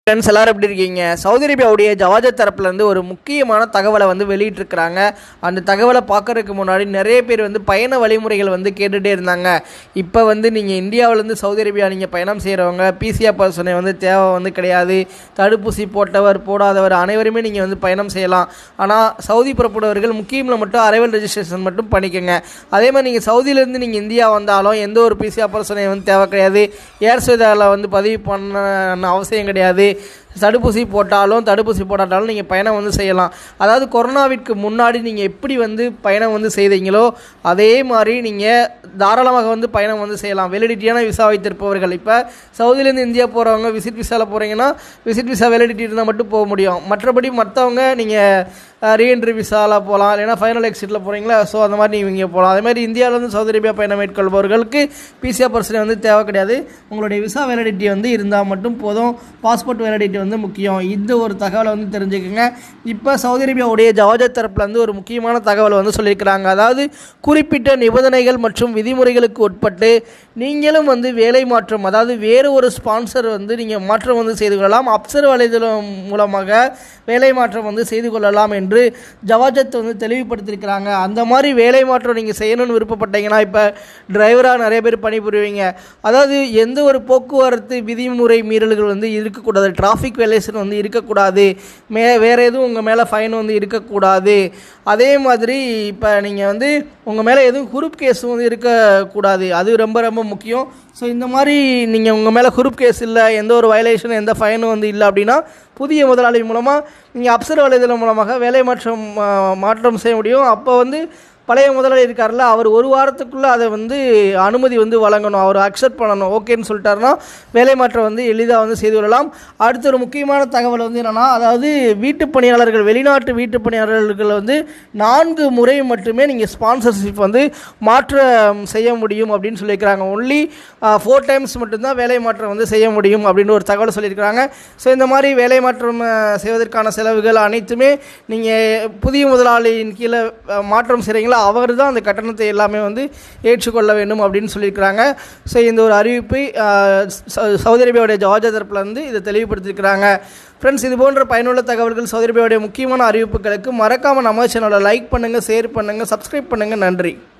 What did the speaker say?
friends எல்லாரும் எப்படி இருக்கீங்க சவுதி அரேபியாவுடைய ஜவாஜத் தரப்புலேருந்து ஒரு முக்கியமான தகவலை வந்து வெளியிட்டிருக்கிறாங்க அந்த தகவலை பார்க்கறதுக்கு முன்னாடி நிறைய பேர் வந்து பயண வழிமுறைகள் வந்து கேட்டுகிட்டே இருந்தாங்க இப்போ வந்து நீங்கள் இந்தியாவிலேருந்து சவுதி அரேபியா நீங்கள் பயணம் செய்கிறவங்க பிசிஆர் பர்சனை வந்து தேவை வந்து கிடையாது தடுப்பூசி போட்டவர் போடாதவர் அனைவருமே நீங்கள் வந்து பயணம் செய்யலாம் ஆனால் சவுதி புறப்படுவர்கள் முக்கியமில் மட்டும் அரைவல் ரெஜிஸ்ட்ரேஷன் மட்டும் பண்ணிக்கோங்க அதே மாதிரி நீங்கள் சவுதியிலேருந்து நீங்கள் இந்தியா வந்தாலும் எந்த ஒரு பிசிஆர் பர்சனை வந்து தேவை கிடையாது ஏர் சுவிதாவில் வந்து பதிவு பண்ண அவசியம் கிடையாது தடுப்பூசி போட்டாலும் தடுப்பூசி போடாட்டாலும் நீங்கள் பயணம் வந்து செய்யலாம் அதாவது கொரோனாவிற்கு முன்னாடி நீங்கள் எப்படி வந்து பயணம் வந்து செய்தீங்களோ அதே மாதிரி நீங்கள் தாராளமாக வந்து பயணம் வந்து செய்யலாம் வெலிடிட்டியான விசா வைத்திருப்பவர்கள் இப்போ சவுதியிலேருந்து இந்தியா போகிறவங்க விசிட் விசாவில் போகிறீங்கன்னா விசிட் விசா வெலிடிட்டி இருந்தால் மட்டும் போக முடியும் மற்றபடி மற்றவங்க நீங்கள் ரீஎன்ட்ரி விசாவில் போகலாம் இல்லைன்னா ஃபைனல் எக்ஸிட்டில் போகிறீங்களா ஸோ அந்த மாதிரி நீங்கள் இங்கே போகலாம் அதே மாதிரி இந்தியாவிலேருந்து சவுதி அரேபியா பயணம் மேற்கொள்பவர்களுக்கு பிசிஆர் பர்சனை வந்து தேவை கிடையாது உங்களுடைய விசா வேலிடிட்டி வந்து இருந்தால் மட்டும் போதும் பாஸ்போர்ட் வேலிடிட்டி வந்து முக்கியம் இந்த ஒரு தகவலை வந்து தெரிஞ்சுக்கோங்க இப்போ சவுதி அரேபியாவுடைய ஜவாஜத் தரப்புலேருந்து ஒரு முக்கியமான தகவலை வந்து சொல்லியிருக்கிறாங்க அதாவது குறிப்பிட்ட நிபந்தனைகள் மற்றும் விதிமுறைகளுக்கு உட்பட்டு நீங்களும் வந்து வேலை மாற்றம் அதாவது வேறு ஒரு ஸ்பான்சர் வந்து நீங்கள் மாற்றம் வந்து செய்து கொள்ளலாம் அப்சர் வலைதளம் மூலமாக வேலை மாற்றம் வந்து செய்து கொள்ளலாம் என்று ஜவாஜத் வந்து தெளிவுபடுத்தியிருக்கிறாங்க அந்த மாதிரி வேலை மாற்றம் நீங்கள் செய்யணும்னு விருப்பப்பட்டீங்கன்னா இப்போ டிரைவராக நிறைய பேர் பணிபுரிவீங்க அதாவது எந்த ஒரு போக்குவரத்து விதிமுறை மீறல்கள் வந்து இருக்கக்கூடாது டிராஃபிக் வேலேஷன் வந்து இருக்கக்கூடாது மே வேறு எதுவும் உங்கள் மேலே ஃபைன் வந்து இருக்கக்கூடாது அதே மாதிரி இப்போ நீங்கள் வந்து உங்கள் மேலே எதுவும் குரூப் கேஸ் வந்து இருக்கக்கூடாது அது ரொம்ப ரொம்ப முக்கியம் ஸோ இந்த மாதிரி நீங்கள் உங்கள் மேலே குரூப் கேஸ் இல்லை எந்த ஒரு வயலேஷன் எந்த ஃபைனும் வந்து இல்லை அப்படின்னா புதிய முதலாளி மூலமாக நீங்கள் அப்சர் வலைதளம் மூலமாக வேலை மாற்றம் ஆ, மாற்றம் செய்ய முடியும் அப்போ வந்து பழைய முதலாளி இருக்கார்ல அவர் ஒரு வாரத்துக்குள்ளே அதை வந்து அனுமதி வந்து வழங்கணும் அவர் அக்செப்ட் பண்ணணும் ஓகேன்னு சொல்லிட்டாருன்னா வேலை மாற்றம் வந்து எளிதாக வந்து செய்து கொள்ளலாம் அடுத்த ஒரு முக்கியமான தகவல் வந்து என்னென்னா அதாவது வீட்டு பணியாளர்கள் வெளிநாட்டு வீட்டு பணியாளர்கள் வந்து நான்கு முறை மட்டுமே நீங்கள் ஸ்பான்சர்ஷிப் வந்து மாற்றம் செய்ய முடியும் அப்படின்னு சொல்லியிருக்கிறாங்க ஒன்லி ஃபோர் டைம்ஸ் மட்டும்தான் வேலை மாற்றம் வந்து செய்ய முடியும் அப்படின்னு ஒரு தகவல் சொல்லியிருக்கிறாங்க ஸோ இந்த மாதிரி வேலை மாற்றம் அஹ், செய்வதற்கான செலவுகள் அனைத்துமே நீங்கள் புதிய முதலாளியின் கீழே அஹ், மாற்றம் செய்கிறீங்களா அவர் தான் அந்த கட்டணத்தை எல்லாமே வந்து ஏற்றுக்கொள்ள வேண்டும் அப்படின்னு சொல்லியிருக்கிறாங்க ஸோ இந்த ஒரு அறிவிப்பை அஹ், ச- சவுதி அரேபியாவுடைய ஜவாஜா தரப்புல இருந்து இதை தெளிவுபடுத்தியிருக்கிறாங்க ஃப்ரெண்ட்ஸ் இது போன்ற பயனுள்ள தகவல்கள் சவுதி அரேபியாவுடைய முக்கியமான அறிவிப்புகளுக்கு மறக்காமல் நம்ம சேனலை லைக் பண்ணுங்கள் ஷேர் பண்ணுங்கள் சப்ஸ்கிரைப் பண்ணுங்கள் நன்றி